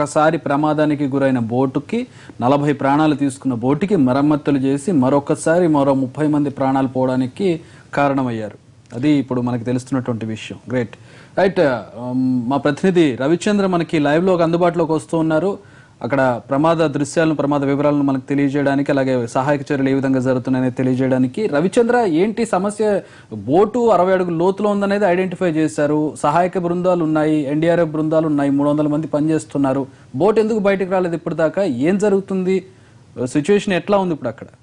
ఒకసారి ప్రమాదానికి గురైన బోటుకి నలభై ప్రాణాలు తీసుకున్న బోటుకి మరమ్మతులు చేసి మరొకసారి మరో ముప్పై మంది ప్రాణాలు పోవడానికి కారణమయ్యారు అది ఇప్పుడు మనకి తెలుస్తున్నటువంటి విషయం గ్రేట్ రైట్ మా ప్రతినిధి రవిచంద్ర మనకి లైవ్ లో అందుబాటులోకి వస్తూ ఉన్నారు అక్కడ ప్రమాద దృశ్యాలను ప్రమాద వివరాలను మనకు తెలియజేయడానికి అలాగే సహాయక చర్యలు ఏ విధంగా జరుగుతున్నాయని తెలియజేయడానికి రవిచంద్ర ఏంటి సమస్య బోటు అరవై అడుగుల లోతులో ఉందనేది ఐడెంటిఫై చేశారు సహాయక బృందాలు ఉన్నాయి ఎన్డీఆర్ఎఫ్ బృందాలు ఉన్నాయి మూడు వందల మంది పనిచేస్తున్నారు బోట్ ఎందుకు బయటకు రాలేదు ఇప్పటిదాకా ఏం జరుగుతుంది సిచ్యువేషన్ ఎట్లా ఉంది ఇప్పుడు అక్కడ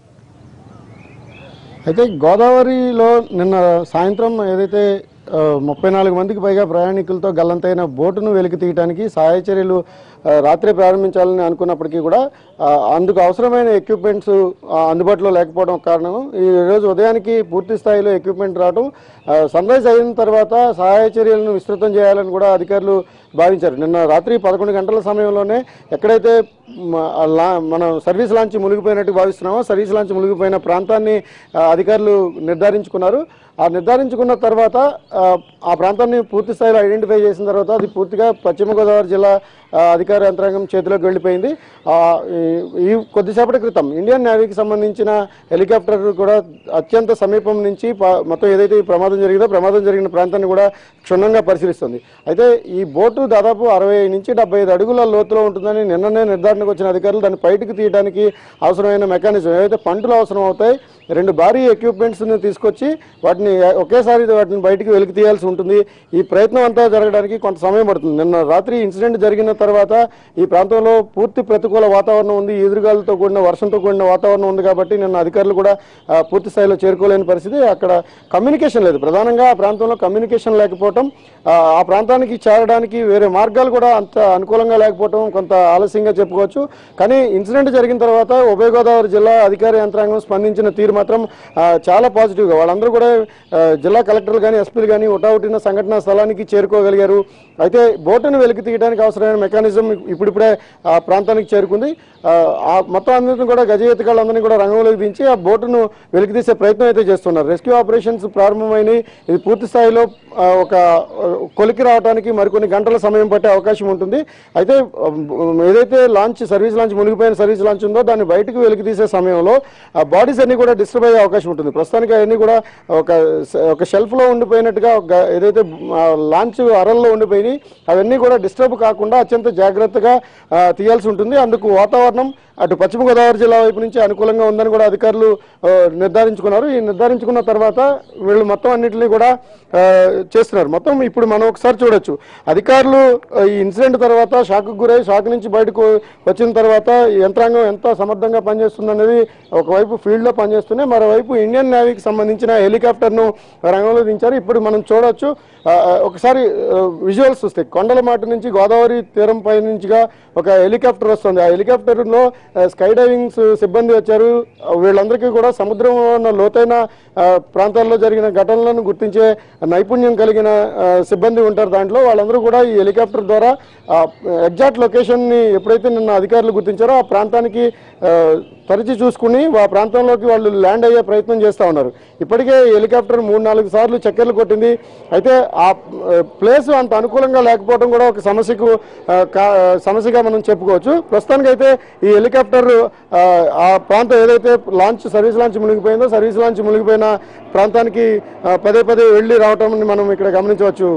అయితే గోదావరిలో నిన్న సాయంత్రం ఏదైతే ఆ, ముప్పై నాలుగు మందికి పైగా ప్రయాణికులతో గల్లంతైన బోటును వెలికి తీయడానికి సహాయ చర్యలు ఆ, రాత్రే ప్రారంభించాలని అనుకున్నప్పటికీ కూడా ఆ, అందుకు అవసరమైన ఎక్విప్మెంట్స్ ఆ, అందుబాటులో లేకపోవడం కారణం ఈ రోజు ఉదయానికి పూర్తి స్థాయిలో ఎక్విప్మెంట్ రావడం సన్ రైజ్ అయిన తర్వాత సహాయ చర్యలను విస్తృతం చేయాలని కూడా అధికారులు భావించారు నిన్న రాత్రి పదకొండు గంటల సమయంలోనే ఎక్కడైతే మ- ఆ లా- మనం సర్వీస్ లాంచ్ మునిగిపోయినట్టు భావిస్తున్నామో సర్వీస్ లాంచ్ మునిగిపోయిన ప్రాంతాన్ని ఆ, అధికారులు నిర్ధారించుకున్నారు ఆ నిర్ధారించుకున్న తర్వాత ఆ, ఆ ప్రాంతాన్ని పూర్తి స్థాయిలో ఐడెంటిఫై చేసిన తర్వాత అది పూర్తిగా పశ్చిమ గోదావరి జిల్లా ఆ, అధికార యంత్రాంగం చేతిలోకి వెళ్ళిపోయింది ఆ, ఈ- ఈ కొద్దిసేపటి క్రితం ఇండియన్ నేవీకి సంబంధించిన హెలికాప్టర్ కూడా అత్యంత సమీపం నుంచి ప- మొత్తం ఏదైతే ఈ ప్రమాదం జరిగిందో ప్రమాదం జరిగిన ప్రాంతాన్ని కూడా క్షుణ్ణంగా పరిశీలిస్తుంది అయితే ఈ బోటు దాదాపు అరవై నుంచి డెబ్బై ఐదు అడుగుల లోతులో ఉంటుందని నిన్ననే నిర్ధారణకు వచ్చిన అధికారులు దాన్ని బయటకు తీయడానికి అవసరమైన మెకానిజం ఏవైతే పంటలు అవసరం అవుతాయి రెండు భారీ ఎక్విప్మెంట్స్ని తీసుకొచ్చి వాటిని ఒకేసారి వాటిని బయటికి వెలికి తీయాల్సి ఉంటుంది ఈ ప్రయత్నం అంతా జరగడానికి కొంత సమయం పడుతుంది నిన్న రాత్రి ఇన్సిడెంట్ జరిగిన తర్వాత ఈ ప్రాంతంలో పూర్తి ప్రతికూల వాతావరణం ఉంది ఎదురుగాలతో కూడిన వర్షంతో కూడిన వాతావరణం ఉంది కాబట్టి నిన్న అధికారులు కూడా ఆ, పూర్తి స్థాయిలో చేరుకోలేని పరిస్థితి అక్కడ కమ్యూనికేషన్ లేదు ప్రధానంగా ఆ ప్రాంతంలో కమ్యూనికేషన్ లేకపోవటం ఆ, ఆ ప్రాంతానికి చేరడానికి వేరే మార్గాలు కూడా అంత అనుకూలంగా లేకపోవటం కొంత ఆలస్యంగా చెప్పుకోవచ్చు కానీ ఇన్సిడెంట్ జరిగిన తర్వాత ఉభయ గోదావరి జిల్లా అధికార యంత్రాంగం స్పందించిన తీరు మాత్రం ఆ, చాలా పాజిటివ్గా వాళ్ళందరూ కూడా ఆ, జిల్లా కలెక్టర్లు కానీ ఎస్పీలు కానీ ఉటావుటిన సంఘటనా స్థలానికి చేరుకోగలిగారు అయితే బోటును వెలికి తీయడానికి అవసరమైన మెకానిజం ఇప్పుడిప్పుడే ఆ ప్రాంతానికి చేరుకుంది ఆ, ఆ మొత్తం అందరిని కూడా గజ ఎత్తుకాళ్ళందరినీ కూడా రంగంలోకి దించి ఆ బోటును వెలికి తీసే ప్రయత్నం అయితే చేస్తున్నారు రెస్క్యూ ఆపరేషన్స్ ప్రారంభమైనవి ఇది పూర్తి స్థాయిలో ఆ, ఒక ఆ, కొలికి రావడానికి మరికొన్ని గంటల సమయం పట్టే అవకాశం ఉంటుంది అయితే ఆ, ఏదైతే లాంచ్ సర్వీస్ లాంచ్ మునిగిపోయిన సర్వీస్ లాంచ్ ఉందో దాన్ని బయటకు వెలికి తీసే సమయంలో ఆ బాడీస్ అన్ని కూడా డిస్టర్బ్ అయ్యే అవకాశం ఉంటుంది ప్రస్తుతానికి అవన్నీ కూడా ఒక ఒక షెల్ఫ్ లో ఉండిపోయినట్టుగా ఒక ఏదైతే ఆ, లాంచ్ అరల్లో ఉండిపోయినాయి అవన్నీ కూడా డిస్టర్బ్ కాకుండా అత్యంత జాగ్రత్తగా ఆ, తీయాల్సి ఉంటుంది అందుకు వాతావరణం అటు పశ్చిమ గోదావరి జిల్లా వైపు నుంచి అనుకూలంగా ఉందని కూడా అధికారులు ఆ, నిర్ధారించుకున్నారు ఈ నిర్ధారించుకున్న తర్వాత వీళ్ళు మొత్తం అన్నింటినీ కూడా ఆ, చేస్తున్నారు మొత్తం ఇప్పుడు మనం ఒకసారి చూడొచ్చు అధికారులు ఆ, ఈ ఇన్సిడెంట్ తర్వాత షాక్ గురై షాక్ నుంచి బయటకు వచ్చిన తర్వాత ఈ యంత్రాంగం ఎంత సమర్థంగా పనిచేస్తుంది అనేది ఒకవైపు ఫీల్డ్లో పనిచేస్తూనే మరోవైపు ఇండియన్ నేవీకి సంబంధించిన హెలికాప్టర్ను రంగంలో దించారు ఇప్పుడు మనం చూడొచ్చు ఆ, ఆ, ఒకసారి విజువల్స్ వస్తాయి కొండల మాట నుంచి గోదావరి తీరం పై నుంచిగా ఒక హెలికాప్టర్ వస్తుంది ఆ హెలికాప్టర్లో స్కై డైవింగ్ సిబ్బంది వచ్చారు ఆ, వీళ్ళందరికీ కూడా సముద్రంలో ఉన్న లోతైన ఆ, ప్రాంతాల్లో జరిగిన ఘటనలను గుర్తించే నైపుణ్యం కలిగిన ఆ, సిబ్బంది ఉంటారు దాంట్లో వాళ్ళందరూ కూడా ఈ హెలికాప్టర్ ద్వారా ఎగ్జాక్ట్ లొకేషన్ని ఎప్పుడైతే నిన్న అధికారులు గుర్తించారో ఆ ప్రాంతానికి ఆ, తరచి చూసుకుని ఆ ప్రాంతంలోకి వాళ్ళు ల్యాండ్ అయ్యే ప్రయత్నం చేస్తూ ఉన్నారు ఇప్పటికే ఈ హెలికాప్టర్ మూడు నాలుగు సార్లు చక్కెర్లు కొట్టింది అయితే ఆ ప్లేస్ అంత అనుకూలంగా లేకపోవడం కూడా ఒక సమస్యకు ఆ, కా- సమస్యగా మనం చెప్పుకోవచ్చు ప్రస్తుతానికైతే ఈ హెలికాప్టర్ ఆ, ఆ ప్రాంతం ఏదైతే లాంచ్ సర్వీస్ లాంచ్ మునిగిపోయిందో సర్వీస్ లాంచ్ మునిగిపోయిన ప్రాంతానికి ఆ, పదే పదే వెళ్ళి రావటం మనం ఇక్కడ గమనించవచ్చు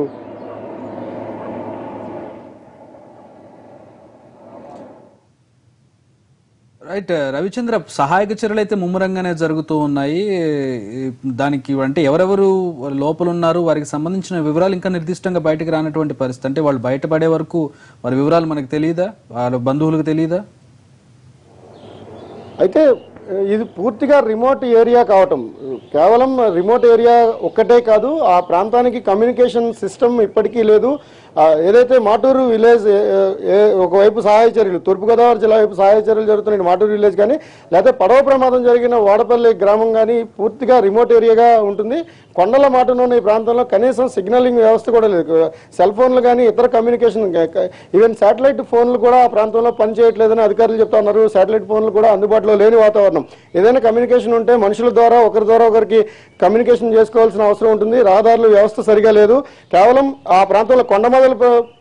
రైట్ రవిచంద్ర సహాయక చర్యలు అయితే ముమ్మరంగానే జరుగుతూ ఉన్నాయి ఈ దానికి అంటే ఎవరెవరు లోపల ఉన్నారు వారికి సంబంధించిన వివరాలు ఇంకా నిర్దిష్టంగా బయటకు రానటువంటి పరిస్థితి అంటే వాళ్ళు బయటపడే వరకు వారి వివరాలు మనకు తెలియదా వాళ్ళ బంధువులకు తెలియదా అయితే ఇది పూర్తిగా రిమోట్ ఏరియా కావటం కేవలం రిమోట్ ఏరియా ఒక్కటే కాదు ఆ ప్రాంతానికి కమ్యూనికేషన్ సిస్టమ్ ఇప్పటికీ లేదు ఆ, ఏదైతే మాటూరు విలేజ్ ఏ- ఏ- ఒకవైపు సహాయ చర్యలు తూర్పుగోదావరి జిల్లా వైపు సహాయ చర్యలు జరుగుతున్నాయి మాటూరు విలేజ్ కానీ లేకపోతే పడవ ప్రమాదం జరిగిన వాడపల్లి గ్రామం కానీ పూర్తిగా రిమోట్ ఏరియాగా ఉంటుంది కొండల మాటనున్న ఈ ప్రాంతంలో కనీసం సిగ్నలింగ్ వ్యవస్థ కూడా లేదు సెల్ ఫోన్లు కానీ ఇతర కమ్యూనికేషన్ ఈవెన్ శాటిలైట్ ఫోన్లు కూడా ఆ ప్రాంతంలో పనిచేయట్లేదని అధికారులు చెప్తా ఉన్నారు శాటిలైట్ ఫోన్లు కూడా అందుబాటులో లేని వాతావరణం ఏదైనా కమ్యూనికేషన్ ఉంటే మనుషుల ద్వారా ఒకరి ద్వారా ఒకరికి కమ్యూనికేషన్ చేసుకోవాల్సిన అవసరం ఉంటుంది రహదారుల వ్యవస్థ సరిగా లేదు కేవలం ఆ ప్రాంతంలో కొండ మొదలు ప్ర-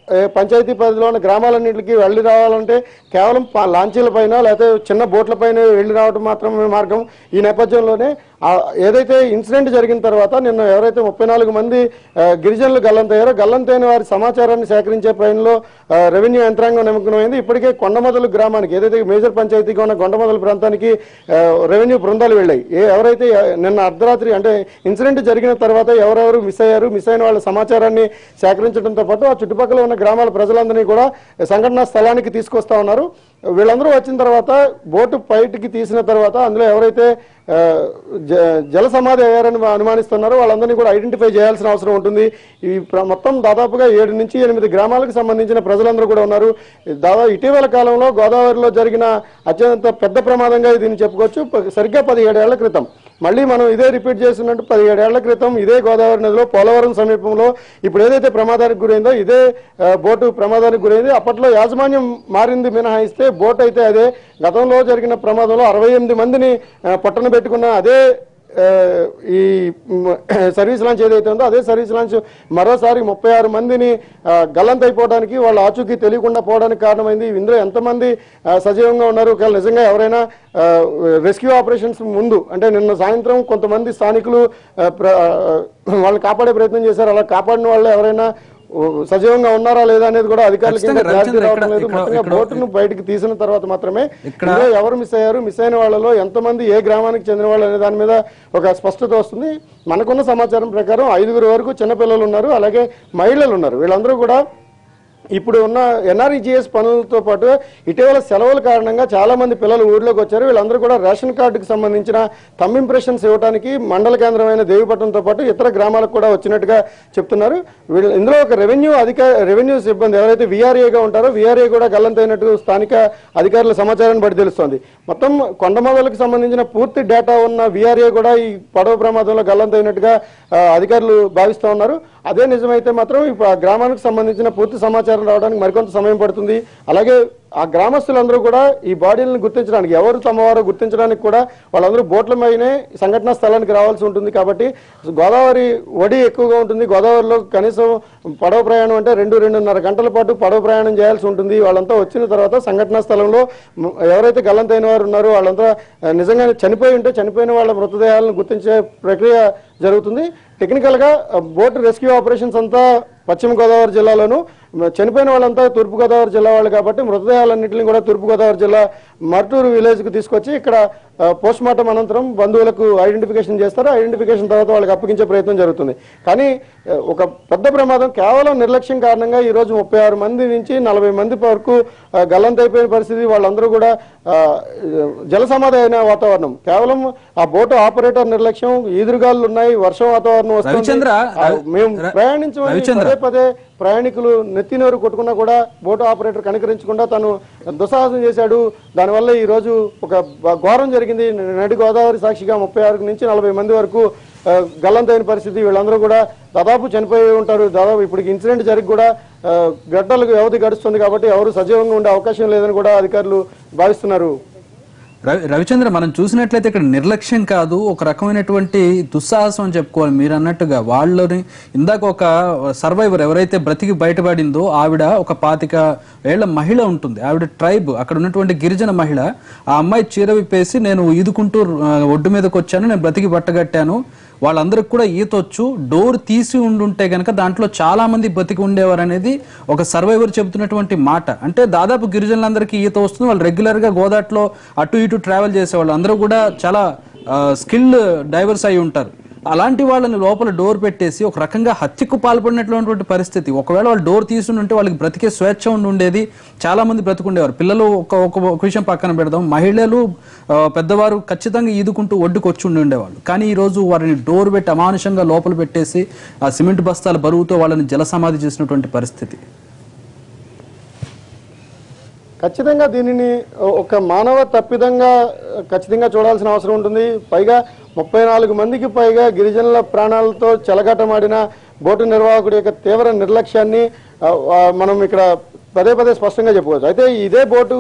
ఏ, పంచాయతీ పరిధిలో ఉన్న గ్రామాలన్నింటికి వెళ్ళి రావాలంటే కేవలం ప- లాంచీల పైన లేకపోతే చిన్న బోట్ల పైన వెళ్ళి రావడం మాత్రమే మార్గం ఈ నేపథ్యంలోనే ఆ ఏదైతే ఇన్సిడెంట్ జరిగిన తర్వాత నిన్న ఎవరైతే ముప్పై నాలుగు మంది ఆ, గిరిజనులు గల్లంతయ్యారో గల్లంతైన వారి సమాచారాన్ని సేకరించే పైనలో ఆ, రెవెన్యూ యంత్రాంగం నిమగ్నమైంది ఇప్పటికే కొండమొదలు గ్రామానికి ఏదైతే మేజర్ పంచాయతీగా ఉన్న కొండమొదలు ప్రాంతానికి ఆ, రెవెన్యూ బృందాలు వెళ్ళాయి ఏ ఎవరైతే ఆ, నిన్న అర్ధరాత్రి అంటే ఇన్సిడెంట్ జరిగిన తర్వాత ఎవరెవరు మిస్ అయ్యారు మిస్ అయిన వాళ్ళ సమాచారాన్ని సేకరించడంతో పాటు ఆ చుట్టుపక్కల ఉన్న గ్రామాల ప్రజలందరినీ కూడా సంఘటనా స్థలానికి తీసుకొస్తా ఉన్నారు వీళ్ళందరూ వచ్చిన తర్వాత బోటు బయటికి తీసిన తర్వాత అందులో ఎవరైతే ఆ, జ- జల సమాధి అయ్యారని అనుమానిస్తున్నారో వాళ్ళందరినీ కూడా ఐడెంటిఫై చేయాల్సిన అవసరం ఉంటుంది ఈ ప్ర- మొత్తం దాదాపుగా ఏడు నుంచి ఎనిమిది గ్రామాలకు సంబంధించిన ప్రజలందరూ కూడా ఉన్నారు దాదాపు ఇటీవల కాలంలో గోదావరిలో జరిగిన అత్యంత పెద్ద ప్రమాదంగా దీన్ని చెప్పుకోవచ్చు ప- సరిగ్గా పదిహేడేళ్ల క్రితం మళ్ళీ మనం ఇదే రిపీట్ చేస్తున్నట్టు పదిహేడేళ్ల క్రితం ఇదే గోదావరి నదిలో పోలవరం సమీపంలో ఇప్పుడు ఏదైతే ప్రమాదానికి గురైందో ఇదే ఆ, బోటు ప్రమాదానికి గురైంది అప్పట్లో యాజమాన్యం మారింది మినహాయిస్తే బోట్ అయితే అదే గతంలో జరిగిన ప్రమాదంలో అరవై ఎనిమిది మందిని ఆ, పట్టణ పెట్టుకున్న అదే ఆ, ఈ మ్, సర్వీస్ లాంచ్ ఏదైతే ఉందో అదే సర్వీస్ లాంచ్ మరోసారి ముప్పై ఆరు మందిని ఆ, గల్లంతైపోవడానికి వాళ్ళ ఆచూకీ తెలియకుండా పోవడానికి కారణమైంది ఇందులో ఎంతమంది ఆ, సజీవంగా ఉన్నారు ఒకవేళ నిజంగా ఎవరైనా ఆ, రెస్క్యూ ఆపరేషన్స్ ముందు అంటే నిన్న సాయంత్రం కొంతమంది స్థానికులు ఆ, ప్ర- ఆ, వాళ్ళని కాపాడే ప్రయత్నం చేశారు అలా కాపాడిన వాళ్ళు ఎవరైనా ఓ, సజీవంగా ఉన్నారా లేదా అనేది కూడా అధికారులకి ఇంకా ఖచ్చితంగా క్లారిటీ రవిచంద్ర, రావడం లేదు ఇక్కడ- మొత్తంగా ఇక్కడ- బోటును బయటికి తీసిన తర్వాత మాత్రమే ఇక్కడ- ఇందులో ఎవరు మిస్ అయ్యారు మిస్ అయిన వాళ్ళలో ఎంతమంది ఏ గ్రామానికి చెందిన వాళ్ళు అనే దాని మీద ఒక స్పష్టత వస్తుంది మనకున్న సమాచారం ప్రకారం ఐదుగురు వరకు చిన్నపిల్లలు ఉన్నారు అలాగే మహిళలు ఉన్నారు వీళ్ళందరూ కూడా ఇప్పుడు ఉన్న ఎన్ఆర్ఈజిఎస్ పనులతో పాటు ఇటీవల సెలవుల కారణంగా చాలా మంది పిల్లలు ఊర్లోకి వచ్చారు వీళ్ళందరూ కూడా రేషన్ కార్డుకు సంబంధించిన తమ్ ఇంప్రెషన్స్ ఇవ్వడానికి మండల కేంద్రమైన దేవిపట్నంతో పాటు ఇతర గ్రామాలకు కూడా వచ్చినట్టుగా చెప్తున్నారు వీళ్ళు ఇందులో ఒక రెవెన్యూ అధికార రెవెన్యూ సిబ్బంది ఎవరైతే విఆర్ఏగా ఉంటారో విఆర్ఏ కూడా గల్లంతైనట్టు స్థానిక అధికారుల సమాచారాన్ని బట్టి తెలుస్తోంది మొత్తం కొండమొదలకు సంబంధించిన పూర్తి డేటా ఉన్న విఆర్ఏ కూడా ఈ పడవ ప్రమాదంలో గల్లంతైనట్టుగా ఆ, అధికారులు భావిస్తూ ఉన్నారు అదే నిజమైతే మాత్రం ఇప్పుడు ఆ గ్రామానికి సంబంధించిన పూర్తి సమాచారం రావడానికి మరికొంత సమయం పడుతుంది అలాగే ఆ గ్రామస్తులందరూ కూడా ఈ బాడీలను గుర్తించడానికి ఎవరు తమవారో గుర్తించడానికి కూడా వాళ్ళందరూ బోట్ల మీదనే సంఘటనా స్థలానికి రావాల్సి ఉంటుంది కాబట్టి గోదావరి వడి ఎక్కువగా ఉంటుంది గోదావరిలో కనీసం పడవ ప్రయాణం అంటే రెండు రెండున్నర గంటల పాటు పడవ ప్రయాణం చేయాల్సి ఉంటుంది వాళ్ళంతా వచ్చిన తర్వాత సంఘటనా స్థలంలో మ్, ఎవరైతే గల్లంతైన వారు ఉన్నారో వాళ్ళంతా ఆ, నిజంగానే చనిపోయి ఉంటే చనిపోయిన వాళ్ళ మృతదేహాలను గుర్తించే ప్రక్రియ జరుగుతుంది టెక్నికల్గా ఆ, బోట్ రెస్క్యూ ఆపరేషన్స్ అంతా పశ్చిమ గోదావరి జిల్లాలోను మ- చనిపోయిన వాళ్ళంతా తూర్పు గోదావరి జిల్లా వాళ్ళు కాబట్టి మృతదేహాలన్నింటినీ కూడా తూర్పు గోదావరి జిల్లా మర్టూరు విలేజ్కి తీసుకొచ్చి ఇక్కడ పోస్ట్ మార్టం అనంతరం బంధువులకు ఐడెంటిఫికేషన్ చేస్తారు ఐడెంటిఫికేషన్ తర్వాత వాళ్ళకి అప్పగించే ప్రయత్నం జరుగుతుంది కానీ ఆ, ఒక పెద్ద ప్రమాదం కేవలం నిర్లక్ష్యం కారణంగా ఈ రోజు ముప్పై ఆరు మంది నుంచి నలభై మంది వరకు ఆ, గల్లంతైపోయిన పరిస్థితి వాళ్ళందరూ కూడా ఆ, జల సమాధి అయిన వాతావరణం కేవలం ఆ బోటు ఆపరేటర్ నిర్లక్ష్యం ఈదురుగాలు ఉన్నాయి వర్షం వాతావరణం వస్తుంది రవిచంద్ర, ఆ, మేము ర- ప్రయాణించమని రవిచంద్ర. పదే పదే ప్రయాణికులు నెత్తినోరు కొట్టుకున్నా కూడా బోటు ఆపరేటర్ కనికరించకుండా తను దుస్సాహసం చేశాడు దానివల్ల ఈ రోజు ఒక బ- ఘోరం జరిగింది నడి గోదావరి సాక్షిగా ముప్పై ఆరు నుంచి నలభై మంది వరకు ఆ, గల్లంతైన పరిస్థితి వీళ్ళందరూ కూడా దాదాపు చనిపోయి ఉంటారు దాదాపు ఇప్పుడు ఇన్సిడెంట్ జరిగి కూడా ఆ, గంటలకు వ్యవధి గడుస్తుంది కాబట్టి ఎవరు సజీవంగా ఉండే అవకాశం లేదని కూడా అధికారులు భావిస్తున్నారు రవి రవిచంద్ర మనం చూసినట్లయితే ఇక్కడ నిర్లక్ష్యం కాదు ఒక రకమైనటువంటి దుస్సాహసం అని చెప్పుకోవాలి మీరు అన్నట్టుగా వాళ్ళని ఇందాక ఒక సర్వైవర్ ఎవరైతే బ్రతికి బయటపడిందో ఆవిడ ఒక పాతిక ఏళ్ల మహిళ ఉంటుంది ఆవిడ ట్రైబ్ అక్కడ ఉన్నటువంటి గిరిజన మహిళ ఆ అమ్మాయి చీర విప్పేసి నేను ఈదుకుంటూ ఆ, ఒడ్డు మీదకి వచ్చాను నేను బ్రతికి బట్టగట్టాను వాళ్ళందరికి కూడా ఈత వచ్చు డోర్ తీసి ఉండుంటే గనక దాంట్లో చాలా మంది బతికి ఉండేవారు అనేది ఒక సర్వైవర్ చెబుతున్నటువంటి మాట అంటే దాదాపు గిరిజనులందరికీ ఈత వస్తుంది వాళ్ళు రెగ్యులర్ గా గోదాట్లో అటు ఇటు ట్రావెల్ చేసేవాళ్ళు అందరూ కూడా చాలా స్కిల్డ్ డైవర్స్ అయి ఉంటారు అలాంటి వాళ్ళని లోపల డోర్ పెట్టేసి ఒక రకంగా హత్యకు పాల్పడినటువంటి పరిస్థితి ఒకవేళ వాళ్ళు డోర్ తీసుకుని ఉంటే వాళ్ళకి బ్రతికే స్వేచ్ఛ ఉండి ఉండేది చాలా మంది బ్రతికుండేవారు పిల్లలు ఒక ఒక ఒక విషయం పక్కన పెడదాం మహిళలు ఆ, పెద్దవారు ఖచ్చితంగా ఈదుకుంటూ ఒడ్డుకు వచ్చి ఉండి ఉండేవాళ్ళు కానీ ఈ రోజు వారిని డోర్ పెట్టి అమానుషంగా లోపల పెట్టేసి ఆ సిమెంట్ బస్తాల బరువుతో వాళ్ళని జల సమాధి చేసినటువంటి పరిస్థితి ఖచ్చితంగా దీనిని ఒక మానవ తప్పిదంగా ఖచ్చితంగా చూడాల్సిన అవసరం ఉంటుంది పైగా ముప్పై నాలుగు మందికి పైగా గిరిజనుల ప్రాణాలతో చెలగాటమాడిన బోటు నిర్వాహకుడి యొక్క తీవ్ర నిర్లక్ష్యాన్ని ఆ, ఆ, మనం ఇక్కడ పదే పదే స్పష్టంగా చెప్పుకోవచ్చు అయితే ఇదే బోటు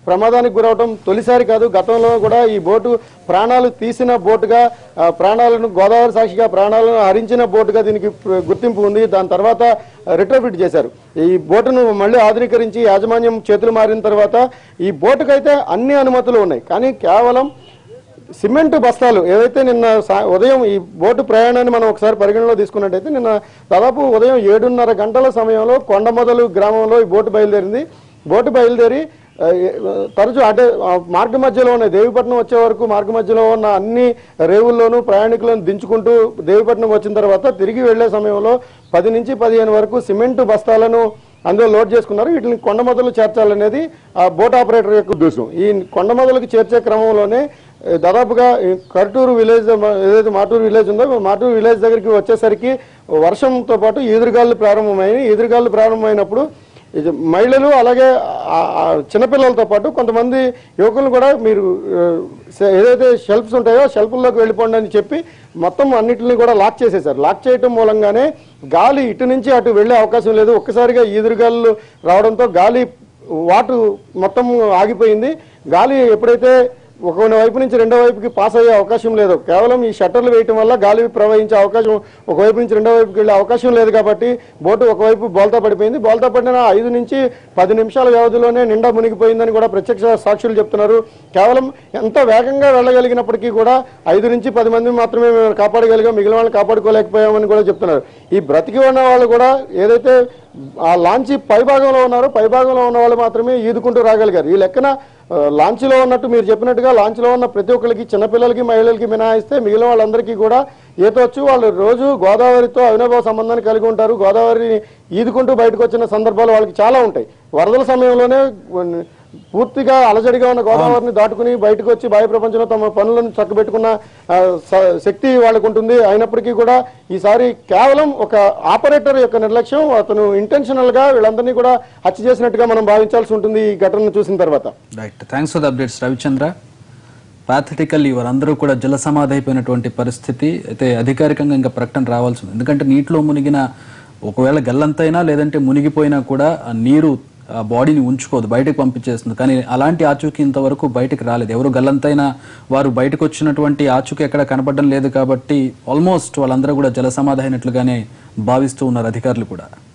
ప్రమాదానికి గురవడం తొలిసారి కాదు గతంలో కూడా ఈ బోటు ప్రాణాలు తీసిన బోటుగా ఆ, ప్రాణాలను గోదావరి సాక్షిగా ప్రాణాలను హరించిన బోటుగా దీనికి ప్ర- గుర్తింపు ఉంది దాని తర్వాత రిట్రోఫిట్ చేశారు ఈ బోటును మళ్ళీ ఆధునీకరించి యాజమాన్యం చేతులు మారిన తర్వాత ఈ బోటుకైతే అన్ని అనుమతులు ఉన్నాయి కానీ కేవలం సిమెంట్ బస్తాలు ఏదైతే నిన్న సా- ఉదయం ఈ బోటు ప్రయాణాన్ని మనం ఒకసారి పరిగణలో తీసుకున్నట్టయితే నిన్న దాదాపు ఉదయం ఏడున్నర గంటల సమయంలో కొండమొదలు గ్రామంలో ఈ బోటు బయలుదేరింది బోటు బయలుదేరి ఆ, ఏ- తరచూ అటే ఆ, మార్గ మధ్యలో ఉన్న దేవిపట్నం వచ్చే వరకు మార్గ మధ్యలో ఉన్న అన్ని రేవుల్లోనూ ప్రయాణికులను దించుకుంటూ దేవిపట్నం వచ్చిన తర్వాత తిరిగి వెళ్లే సమయంలో పది నుంచి పదిహేను వరకు సిమెంట్ బస్తాలను అందులో లోడ్ చేసుకున్నారు వీటిని కొండ మొదలు చేర్చాలనేది ఆ బోట్ ఆపరేటర్ యొక్క ఉద్దేశం ఈ కొండ మొదలకు చేర్చే క్రమంలోనే ఏ, దాదాపుగా ఈ కర్టూరు విలేజ్ మ- ఏదైతే మాటూరు విలేజ్ ఉందో మాటూరు విలేజ్ దగ్గరికి వచ్చేసరికి వర్షంతో పాటు ఈదురుగాలు ప్రారంభమైనాయి ఈదురుగాలు ప్రారంభమైనప్పుడు ఇది మహిళలు అలాగే ఆ- ఆ చిన్నపిల్లలతో పాటు కొంతమంది యువకులు కూడా మీరు ఆ, స- ఏదైతే షెల్ఫ్స్ ఉంటాయో షెల్ఫ్ల్లోకి వెళ్ళిపోండి అని చెప్పి మొత్తం అన్నిటిని కూడా లాక్ చేసేసారు లాక్ చేయటం మూలంగానే గాలి ఇటు నుంచి అటు వెళ్ళే అవకాశం లేదు ఒక్కసారిగా ఈదురుగాలు రావడంతో గాలి వాటు మొత్తం ఆగిపోయింది గాలి ఎప్పుడైతే ఒక వైపు నుంచి రెండో వైపుకి పాస్ అయ్యే అవకాశం లేదు కేవలం ఈ షట్టర్లు వేయటం వల్ల గాలి ప్రవహించే అవకాశం ఒకవైపు నుంచి రెండో వైపుకి వెళ్ళే అవకాశం లేదు కాబట్టి బోటు ఒకవైపు బోల్తా పడిపోయింది బోల్తా పడిన ఐదు నుంచి పది నిమిషాల వ్యవధిలోనే నిండా మునిగిపోయిందని కూడా ప్రత్యక్ష సాక్షులు చెప్తున్నారు కేవలం ఎంత వేగంగా వెళ్ళగలిగినప్పటికీ కూడా ఐదు నుంచి పది మంది మాత్రమే మేము కాపాడగలిగాం మిగిలిన వాళ్ళని కాపాడుకోలేకపోయామని కూడా చెప్తున్నారు ఈ బ్రతికి ఉన్న వాళ్ళు కూడా ఏదైతే ఆ లాంచీ పైభాగంలో ఉన్నారో పైభాగంలో ఉన్న వాళ్ళు మాత్రమే ఈదుకుంటూ రాగలిగారు ఈ లెక్కన ఆ, లాంచ్లో ఉన్నట్టు మీరు చెప్పినట్టుగా లాంచ్లో ఉన్న ప్రతి ఒక్కరికి చిన్నపిల్లలకి మహిళలకి మినహాయిస్తే మిగిలిన వాళ్ళందరికీ కూడా ఈత వచ్చు వాళ్ళు రోజు గోదావరితో అవినాభావ సంబంధాన్ని కలిగి ఉంటారు గోదావరిని ఈదుకుంటూ బయటకు వచ్చిన సందర్భాలు వాళ్ళకి చాలా ఉంటాయి వరదల సమయంలోనే ఉన్- పూర్తిగా అలజడిగా ఉన్న గోదావరిని దాటుకుని బయటకు వచ్చి బాహ్య ప్రపంచంలో తమ పనులను చక్కబెట్టుకున్న ఆ, స- శక్తి వాళ్ళకు ఉంటుంది అయినప్పటికీ కూడా ఈసారి కేవలం ఒక ఆపరేటర్ యొక్క నిర్లక్ష్యం అతను ఇంటెన్షనల్ గా వీళ్ళందరినీ కూడా హత్య చేసినట్టుగా మనం భావించాల్సి ఉంటుంది ఈ ఘటనను చూసిన తర్వాత right thanks for the updates Ravichandra pathetically వారందరూ కూడా జల సమాధి అయిపోయినటువంటి పరిస్థితి అయితే అధికారికంగా ఇంకా ప్రకటన రావాల్సి ఉంది ఎందుకంటే నీటిలో మునిగిన ఒకవేళ గల్లంతైనా లేదంటే మునిగిపోయినా కూడా ఆ నీరు ఆ బాడీని ఉంచుకోదు బయటకు పంపించేస్తుంది కానీ అలాంటి ఆచూకీ ఇంతవరకు బయటకు రాలేదు ఎవరు గల్లంతైనా వారు బయటకు వచ్చినటువంటి ఆచూకీ ఎక్కడ కనపడడం లేదు కాబట్టి ఆల్మోస్ట్ వాళ్ళందరూ కూడా జల సమాధి అయినట్లుగానే భావిస్తూ ఉన్నారు అధికారులు కూడా